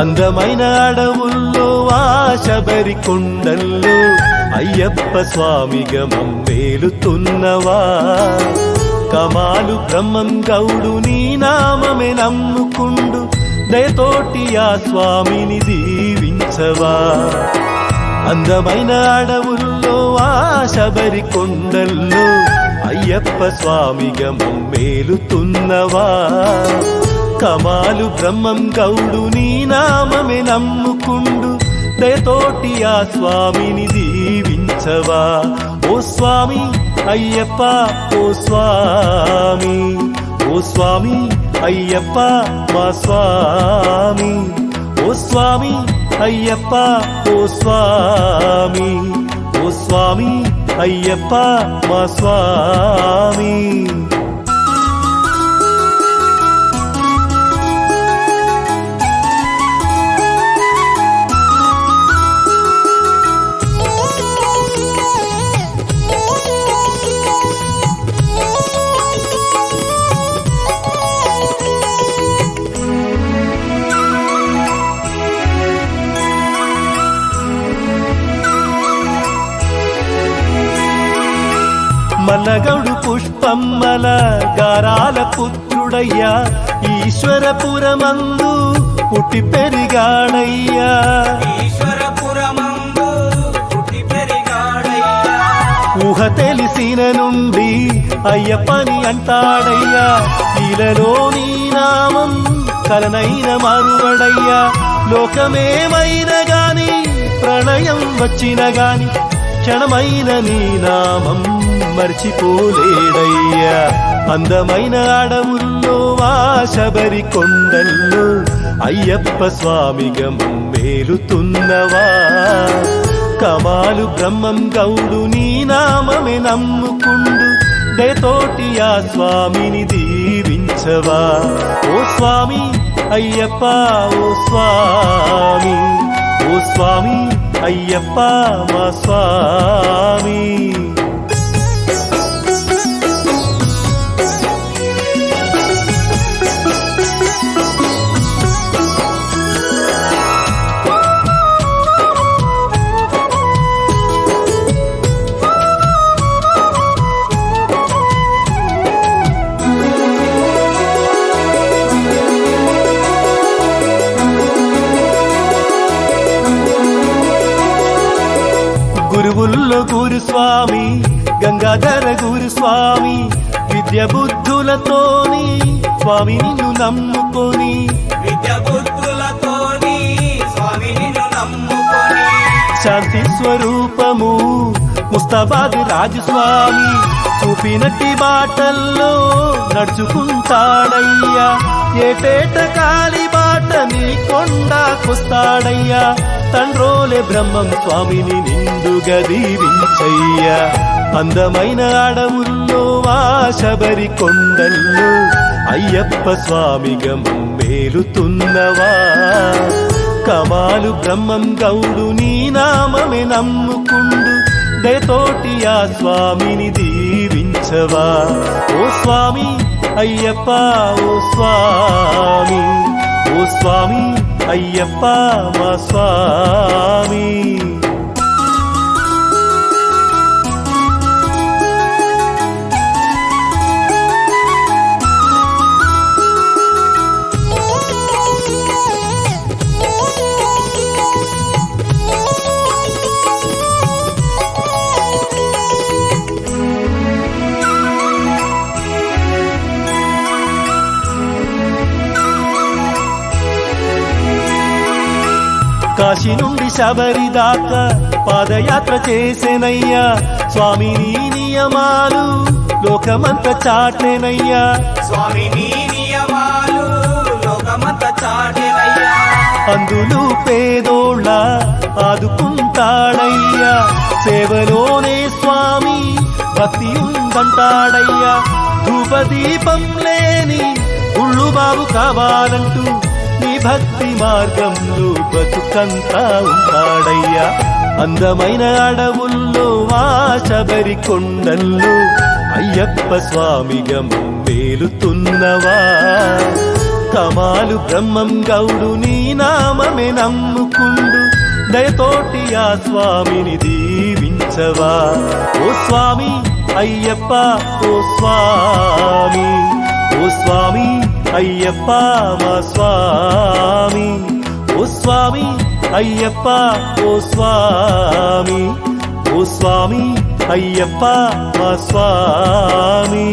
అందమైన అడవుల్లో ఆ శబరి కొండల్లో అయ్యప్ప స్వామిగా మమ్మేలుతున్నవా కమాలు బ్రహ్మం గౌడు నీ నామమే నమ్ముకుండు దయతోటి ఆ స్వామిని దీవించవా అందమైన అడవుల్లో ఆ శబరి కొండల్లో అయ్యప్ప స్వామిగా మమ్మేలుతున్నవా కమాలు బ్రహ్మం గౌడు నీ నామమే నమ్ముకుండు దయతోటి ఆ స్వామిని దీవించవా ఓ స్వామి అయ్యప్ప ఓ స్వామి ఓ స్వామి అయ్యప్ప మా స్వామి ఓ స్వామి అయ్యప్ప ఓ స్వామి ఓ స్వామి అయ్యప్ప మా స్వామి మల్లగౌడు పుష్పమ్మల గారాల పుత్రుడయ్యా ఈశ్వరపురమందు పుట్టి పెరిగాడయ్యా ఈశ్వరపురమందు పుట్టి పెరిగాడయ్యా ఊహ తెలిసిన నుండి అయ్యప్పని అంటాడయ్యా ఇలలో నీ నామం కలనైన మరువడయ్యా లోకమేమైన గాని ప్రళయం వచ్చిన గాని క్షణమైన నీ నామం మర్చిపోలేడయ్యా అందమైన అడవుల్లో ఆ శబరి కొండల్లో అయ్యప్ప స్వామిగా మేలుతున్నవా కమాలు బ్రహ్మం గౌడు నీ నామమే నమ్ముకుండు దయతోటి ఆ స్వామిని దీవించవా ఓ స్వామి అయ్యప్ప ఓ స్వామి ఓ స్వామి అయ్యప్ప మా స్వామి గురువుల్లో గురుస్వామి గంగాధర గురుస్వామి విద్య బుద్ధులతోని స్వామి నిన్ను నమ్ముకొని విద్య బుద్ధులతోని స్వామి నిన్ను నమ్ముకొని శాంతి స్వరూపము ముస్తాబాద్ రాజు స్వామి చూపినట్టి బాటల్లో నడుచుకుంటాడయ్యా ఏటేట కాలి బాట నీ కొండకొస్తాడయ్యా తండ్రోలే బ్రహ్మం స్వామిని నిండుగా దీవించయ్యా అందమైన అడవుల్లో ఆ శబరి కొండల్లో అయ్యప్ప స్వామిగా మేలుతున్నవా కమాలు బ్రహ్మం గౌడు నీ నామమే నమ్ముకుండు దయతోటి ఆ స్వామిని దీవించవా ఓ స్వామి అయ్యప్ప ఓ స్వామి ఓ స్వామి అయ్యప్ప మా స్వామి కాశీ నుండి శబరి దాకా పాదయాత్ర చేసేనయ్యా స్వామి నీ నియమాలు లోకమంత చాటేనయ్యా స్వామి నీ నియమాలు లోకమంత చాటెనయ్యా అందులు పేదోళ్ళ ఆదుకుంటాడయ్యా సేవలోనే స్వామి భక్తి ఉందంటాడయ్యా ధూపదీపం లేని ఉళ్ళు బాబు కావాలంటూ నీ భక్తి మార్గంలో బతుకంతా ఉంటాడయ్యా అందమైన అడవుల్లో ఆ శబరి కొండల్లో అయ్యప్ప స్వామిగా మేలుతున్నవా కమాలు బ్రహ్మం గౌడు నీ నామమే నమ్ముకుండు దయతోటి ఆ స్వామిని దీవించవా ఓ స్వామి అయ్యప్ప ఓ స్వామి ఓ స్వామి అయ్యప్ప మా స్వామి ఓ స్వామి అయ్యప్ప ఓ స్వామి ఓ స్వామి అయ్యప్ప మా స్వామి